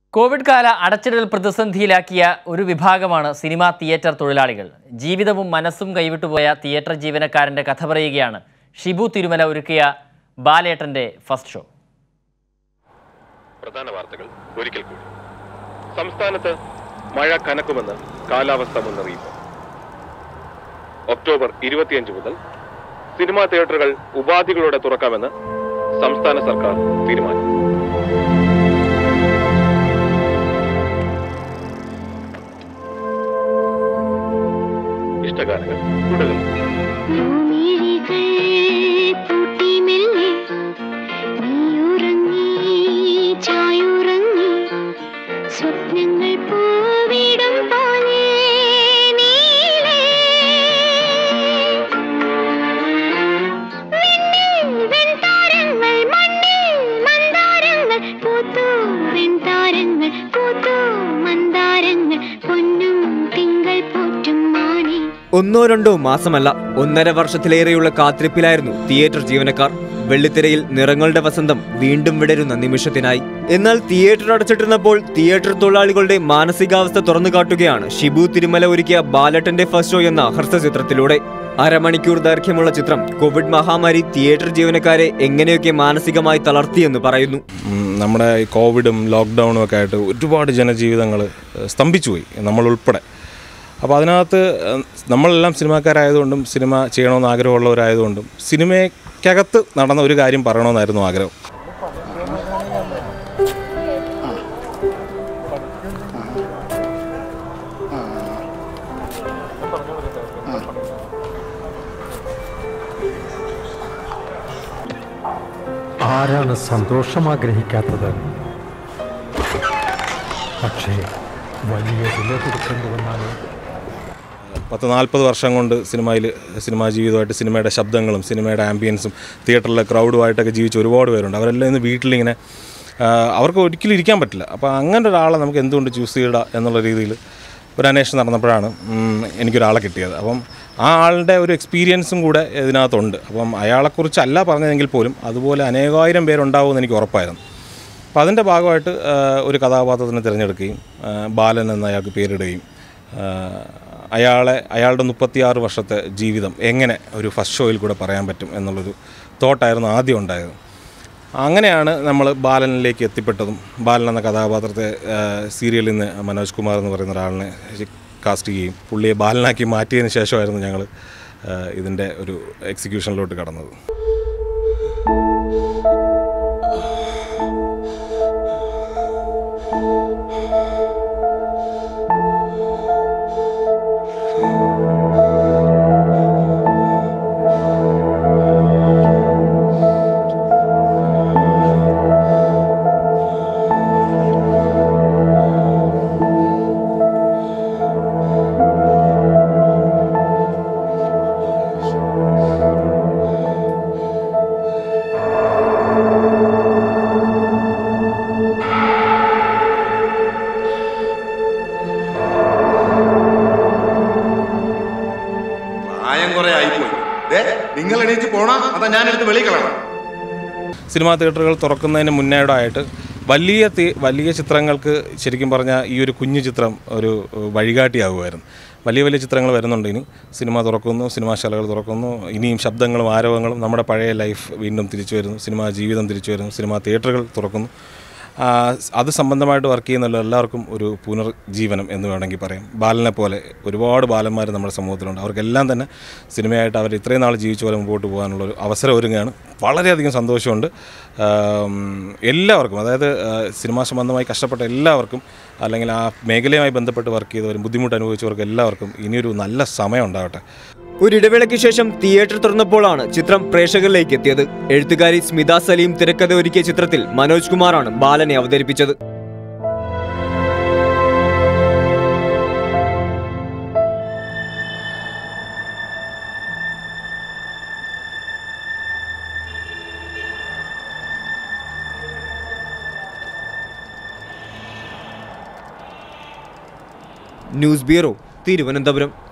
Covid കാല അടച്ചിടൽ പ്രതിസന്ധിയിലാക്കിയ ഒരു വിഭാഗമാണ് സിനിമാ തിയേറ്റർ തൊഴിലാളികൾ ജീവിതവും മനസ്സും കൈവിട്ടുപോയ തിയേറ്റർ ജീവനക്കാരന്റെ കഥ പറയുകയാണ് ഷിബു തിരുമല ഒരുക്കിയ ബാലേട്ടന്റെ ഫസ്റ്റ് ഷോ പ്രധാന വാർത്തകൾ ഒരിക്കൽ കൂടി സംസ്ഥാനത്ത് മഴ കനക്കുമെന്ന് കാലാവസ്ഥാ മുന്നറിയിപ്പ് ഒക്ടോബർ ഇരുപത്തിയഞ്ച് മുതൽ സിനിമാ തിയേറ്ററുകൾ ഉപാധികളോടെ തുറക്കാമെന്ന് സംസ്ഥാന സർക്കാർ തീരുമാനം ഇഷ്ടഗാനങ്ങൾ തുടരുന്നു പൂമിഴികൾ പൂട്ടി മെല്ലെ നീയുറങ്ങി ചായുറങ്ങി സ്വപ്നങ്ങൾ പൂവിടും പോലെ നീലേ വിണ്ണിൽ വെൺതാരങ്ങൾ മണ്ണിൽ മന്ദാരങ്ങൾ പൂത്തു വെൺതാരങ്ങൾ പൂത്തു മന്ദാരങ്ങൾ പൊന്നും തിങ്കൾ പോറ്റും മാണി ഒന്നോ രണ്ടോ മാസമല്ല ഒന്നര വർഷത്തിലേറെയുള്ള കാത്തിരിപ്പിലായിരുന്നു തിയേറ്റർ ജീവനക്കാർ വെള്ളിത്തിരയിൽ നിറങ്ങളുടെ വസന്തം വീണ്ടും വിടരുന്ന നിമിഷത്തിനായി എന്നാൽ തിയേറ്റർ അടച്ചിട്ടിരുന്നപ്പോൾ തിയേറ്റർ തൊഴിലാളികളുടെ മാനസികാവസ്ഥ തുറന്നു കാട്ടുകയാണ് ഷിബു തിരുമല ഒരുക്കിയ ബാലട്ടന്റെ ഫസ്റ്റ് ഷോ എന്ന ഹ്രസ്വചിത്രത്തിലൂടെ അരമണിക്കൂർ ദൈർഘ്യമുള്ള ചിത്രം കോവിഡ് മഹാമാരി തിയേറ്റർ ജീവനക്കാരെ എങ്ങനെയൊക്കെ മാനസികമായി തളർത്തിയെന്ന് പറയുന്നു ഉം, നമ്മുടെ ഈ കോവിഡും ലോക്ക്ഡൗണും ഒക്കെ ആയിട്ട് ഒരുപാട് ജനജീവിതങ്ങൾ സ്തംഭിച്ചു പോയി നമ്മൾ ഉൾപ്പെടെ അപ്പോൾ അതിനകത്ത് ഏഹ്, നമ്മളെല്ലാം സിനിമാക്കാരായതുകൊണ്ടും സിനിമ ചെയ്യണമെന്ന് ആഗ്രഹമുള്ളവരായതുകൊണ്ടും സിനിമയ്ക്കകത്ത് നടന്ന ഒരു കാര്യം പറയണമെന്നായിരുന്നു ആഗ്രഹം ആരാണ് സന്തോഷം ആഗ്രഹിക്കാത്തത് പക്ഷേ വലിയ വില കൊടുക്കേണ്ടി വന്നാണ് പത്ത് നാൽപ്പത് വർഷം കൊണ്ട് സിനിമയിൽ സിനിമാ ജീവിതമായിട്ട് സിനിമയുടെ ശബ്ദങ്ങളും സിനിമയുടെ ആംബിയൻസും തിയേറ്ററിലെ ക്രൗഡുമായിട്ടൊക്കെ ജീവിച്ച ഒരുപാട് പേരുണ്ട് അവരെല്ലാം ഇന്ന് വീട്ടിലിങ്ങനെ ആ, അവർക്ക് ഒരിക്കലും ഇരിക്കാൻ പറ്റില്ല അപ്പോൾ അങ്ങനെ ഒരാളെ നമുക്ക് എന്തുകൊണ്ട് ചൂസ് ചെയ്യില്ല എന്നുള്ള രീതിയിൽ ഒരു അന്വേഷണം നടന്നപ്പോഴാണ് ഉം, എനിക്കൊരാളെ കിട്ടിയത് അപ്പം ആ ആളുടെ ഒരു എക്സ്പീരിയൻസും കൂടെ ഇതിനകത്തുണ്ട് അപ്പം അയാളെക്കുറിച്ചല്ല പറഞ്ഞതെങ്കിൽ പോലും അതുപോലെ അനേകായിരം പേരുണ്ടാവുമെന്ന് എനിക്ക് ഉറപ്പായിരുന്നു അപ്പോൾ അതിൻ്റെ ഭാഗമായിട്ട് ആ, ഒരു കഥാപാത്രത്തിനെ തിരഞ്ഞെടുക്കുകയും ആ, ബാലൻ എന്ന അയാൾക്ക് പേരിടുകയും ആ, അയാളെ അയാളുടെ മുപ്പത്തിയാറ് വർഷത്തെ ജീവിതം എങ്ങനെ ഒരു ഫസ്റ്റ് ഷോയിൽ കൂടെ പറയാൻ പറ്റും എന്നുള്ളൊരു തോട്ടായിരുന്നു ആദ്യം ഉണ്ടായത് അങ്ങനെയാണ് നമ്മൾ ബാലനിലേക്ക് എത്തിപ്പെട്ടതും ബാലൻ എന്ന കഥാപാത്രത്തെ ആ, സീരിയലിൽ നിന്ന് മനോജ് കുമാർ എന്ന് പറയുന്ന ഒരാളിനെ കാസ്റ്റ് ചെയ്യുകയും പുള്ളിയെ ബാലനാക്കി മാറ്റിയതിന് ശേഷമായിരുന്നു ഞങ്ങൾ ഇതിൻ്റെ ഒരു എക്സിക്യൂഷനിലോട്ട് കടന്നത് പ്രായം കുറെ ആയിപ്പോയി ദേ നിങ്ങൾ എണീറ്റ് പോണ അതാ ഞാൻ എടുത്ത് വെളി കളയണം സിനിമാ തിയേറ്ററുകൾ തുറക്കുന്നതിന് മുന്നേടായിട്ട് വലിയ തി- വലിയ ചിത്രങ്ങൾക്ക് ശരിക്കും പറഞ്ഞാൽ ഈ ഒരു കുഞ്ഞു ചിത്രം ഒരു ഏഹ്, വഴികാട്ടിയാകുമായിരുന്നു വലിയ വലിയ ചിത്രങ്ങൾ വരുന്നുണ്ട് ഇനി സിനിമ തുറക്കുന്നു സിനിമാശാലകൾ തുറക്കുന്നു ഇനിയും ശബ്ദങ്ങളും ആരവങ്ങളും നമ്മുടെ പഴയ ലൈഫ് വീണ്ടും തിരിച്ചു വരുന്നു സിനിമാ ജീവിതം തിരിച്ചു വരുന്നു സിനിമാ തിയേറ്ററുകൾ തുറക്കുന്നു ആ, അത് സംബന്ധമായിട്ട് വർക്ക് ചെയ്യുന്ന എല്ലാവർക്കും ഒരു പുനർജീവനം എന്ന് വേണമെങ്കിൽ പറയാം ബാലനെ പോലെ ഒരുപാട് ബാലന്മാർ നമ്മുടെ സമൂഹത്തിലുണ്ട് അവർക്കെല്ലാം തന്നെ സിനിമയായിട്ട് അവർ ഇത്രയും നാൾ ജീവിച്ച പോലെ മുമ്പോട്ട് പോകാനുള്ള ഒരു അവസരം ഒരുങ്ങുകയാണ് വളരെയധികം സന്തോഷമുണ്ട് ആം, എല്ലാവർക്കും അതായത് ആ, സിനിമാ സംബന്ധമായി കഷ്ടപ്പെട്ട എല്ലാവർക്കും അല്ലെങ്കിൽ ആ മേഖലയുമായി ബന്ധപ്പെട്ട് വർക്ക് ചെയ്തവരും ബുദ്ധിമുട്ട് അനുഭവിച്ചവർക്ക് എല്ലാവർക്കും ഇനിയൊരു നല്ല സമയം ഉണ്ടാവട്ടെ ഒരിടവേളയ്ക്ക് ശേഷം തിയേറ്റർ തുറന്നപ്പോഴാണ് ചിത്രം പ്രേക്ഷകരിലേക്ക് എത്തിയത് എഴുത്തുകാരി സ്മിത സലീം തിരക്കഥ ഒരുക്കിയ ചിത്രത്തിൽ മനോജ് കുമാറാണ് ബാലനെ അവതരിപ്പിച്ചത് ന്യൂസ് ബ്യൂറോ തിരുവനന്തപുരം